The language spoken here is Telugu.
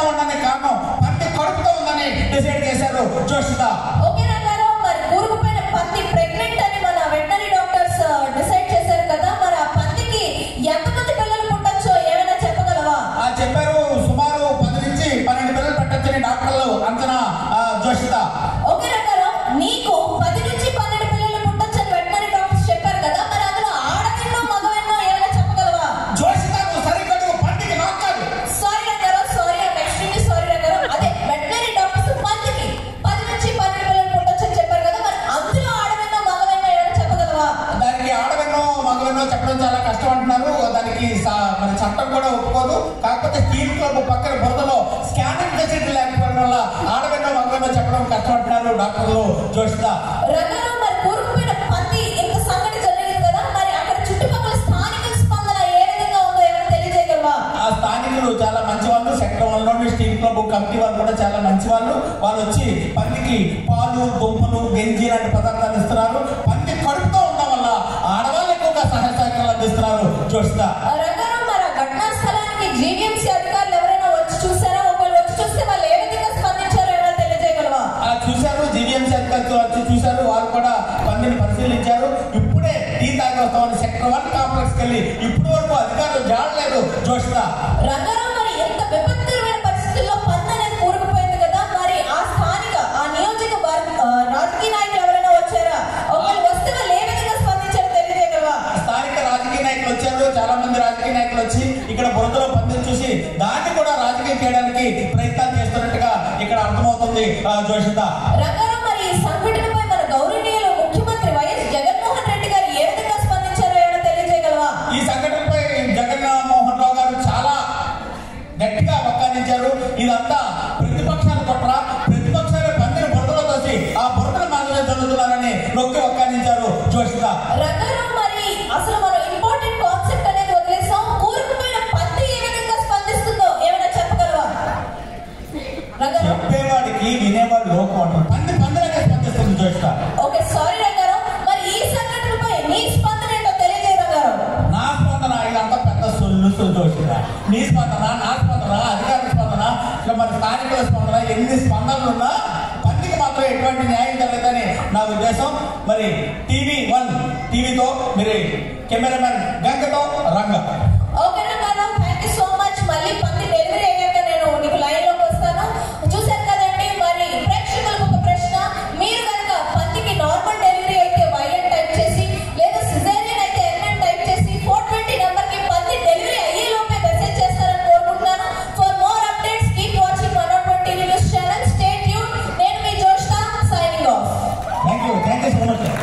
గా ఉండడానికి కారణం పంది కడుపుతో ఉందని డిసైడ్ చేశారు జోషిత ఓకే రంగారావు మరి కూరుకుపోయిన పంది ప్రెగ్నెంట్ అని మన వెటనరీ డాక్టర్స్ డిసైడ్ చేశారు కదా మరి ఆ పందికి ఎంతమంది పిల్లలు పుట్టొచ్చో ఏమైనా చెప్పగలవా ఆ చెప్పారు సుమారు పది నుంచి పన్నెండు పిల్లలు పెట్టచ్చని డాక్టర్లు అంచనా ఆ, జోషిత ఓకే రంగారావు నీకు పది నుంచి పన్నెండు పిల్లలు పుట్టొచ్చని వెటనరీ డాక్టర్స్ చెప్పారు కదా మరి అందులో ఆడవిన్నో మగవిన్నో ఏమైనా చెప్పగలవా జోషిత నువ్వు సరిగ్గా పందికి నాకు కాదు sorry Rangarao sorry I'm extremely sorry Rangarao అదే వెటనరీ డాక్టర్స్ పందికి పది నుంచి పన్నెండు పిల్లలు పుట్టొచ్చని చెప్పారు కదా మరి అందులో ఆడవిన్నో మగవిన్నో ఏమైనా చెప్పగలవా దానికి ఆడవెన్నో మగవెన్నో చెప్పడం చాలా కష్టం అంటున్నారు దానికి సా- మరి చట్టం కూడా ఒప్పుకోదు కాకపోతే స్టీల్ క్లబ్ పక్కన బురదలో స్కానింగ్ ఫెసిలిటీ లేకపోవడం వల్ల ఆడవెన్నో మగవెన్నో చెప్పడం కష్టం అంటున్నారు డాక్టర్లు జోషిత రంగారావు మరి కూరుకుపోయిన పంది ఇంత సంఘటన జరిగింది కదా మరి అక్కడ చుట్టుపక్కల స్థానికుల స్పందన ఏ విధంగా ఉందో ఏమైనా తెలియజేయగలవా ఆ స్థానికులు చాలా మంచి వాళ్ళు సెక్టర్ వన్లోని స్టీల్ క్లబ్ కమిటీ వాళ్ళు కూడా చాలా మంచి వాళ్ళు వాళ్ళు వచ్చి పందికి పాలు దుంపలు గంజి లాంటి పదార్థాలు ఇస్తున్నారు పంది కడుపుతో ఉండడం వల్ల ఆడవాళ్ళు ఎక్కువగా సహాయ సహకారాలు అందిస్తున్నారు జోషిత రంగారావు మరి ఆ ఘటనా స్థలానికి జీవీఎంసీ అధికారులు ఎవరైనా వచ్చి చూసారా ఒకవేళ వచ్చి చూస్తే వాళ్ళు ఏ విధంగా స్పందించారో ఏమైనా తెలియజేయగలవా ఆ చూశారు జీవీఎంసీ అధికారులు వచ్చి చూశారు వాళ్ళు కూడా పందిని పరిశీలించారు ఇప్పుడే టీ తాగి వస్తామని సెక్టర్ వన్ కాంప్లెక్స్ వెళ్ళి ఇప్పుడు వరకు అధికారులు జాడలేదు జోషిత రంగారావు మరి ఎంత విపత్కరమైన పరిస్థితుల్లో పంది అనేది కూరుకుపోయింది కదా మరి ఆ స్థానిక ఆ నియోజక వర్గ ఆ, రాజకీయ నాయకులు ఎవరైనా వచ్చారా ఒకవేళ వస్తే వాళ్ళు ఏ విధంగా స్పందించారో తెలియజేయగలవా స్థానిక రాజకీయ నాయకులు వచ్చారు చాలా మంది రాజకీయ నాయకులు వచ్చి ఇక్కడ బురదలో పందిని చూసి దాన్ని కూడా రాజకీయం చేయడానికి ప్రయత్నాలు చేస్తున్నట్టుగా ఇక్కడ అర్థమవుతుంది ఆ, జోషిత రంగారావు మరి ఈ సంఘటనపై మన గౌరవనీయులు ముఖ్యమంత్రి వైఎస్ జగన్మోహన్ రెడ్డి గారు ఏ విధంగా స్పందించారో ఏమైనా తెలియజేయగలవా ఈ సంఘటనపై జగన్మోహన్ రావు గారు చాలా గట్టిగా వక్కానించారు ఇదంతా ప్రతిపక్షాల కుట్ర ప్రతిపక్షాలు పందిని బురదలో తోసి ఆ బురదల మనలో జరుగుతున్నారని నొక్కి వక్కానించారు జోషిత రంగారావు మరి అసలు మనం ఇంపార్టెంట్ కాన్సెప్ట్ అనేది వదిలేసాం కూరుకుపోయిన పంది ఏ విధంగా స్పందిస్తుందో ఏమైనా చెప్పగలవా రంగారావు చెప్పేవాడికి వినేవాడు లోకం అంటారు పంది పందిలాగే స్పందిస్తుంది జోషిత ఓకే సారీ రంగారావు మరి ఈ సంఘటనపై నీ స్పందన ఏంటో తెలియజేయ రంగారావు నా స్పందన ఇదంతా పెద్ద సొల్లు జోషిత నీ స్పందన నా స్పందన అధికారుల స్పందన ఇట్లా మన స్థానికుల స్పందన ఎన్ని స్పందనలు ఉన్నా పందికి మాత్రం ఎటువంటి న్యాయం జరగదని నా ఉద్దేశం మరి టీవీ వన్ టీవీతో మీరు కెమెరామెన్ గంగతో Ranga okay Rangarao thank you so much మళ్ళీ పంది డెలివరీ అయ్యాక నేను నీకు లైన్ లోకి వస్తాను చూశారు కదండి మరి ప్రేక్షకులకు ఒక ప్రశ్న మీరు కనుక పందికి నార్మల్ డెలివరీ అయితే వైఎన్ టైప్ చేసి లేదా సిజేరియన్ అయితే ఎన్ఎన్ టైప్ చేసి ఫోర్ ట్వంటీ నెంబర్ కి పంది డెలివరీ అయ్యే లోపే మెసేజ్ చేస్తారని కోరుకుంటున్నాను for more updates keep watching one not twenty news channel stay tune నేను మీ జోష్తా signing off thank you thank you so much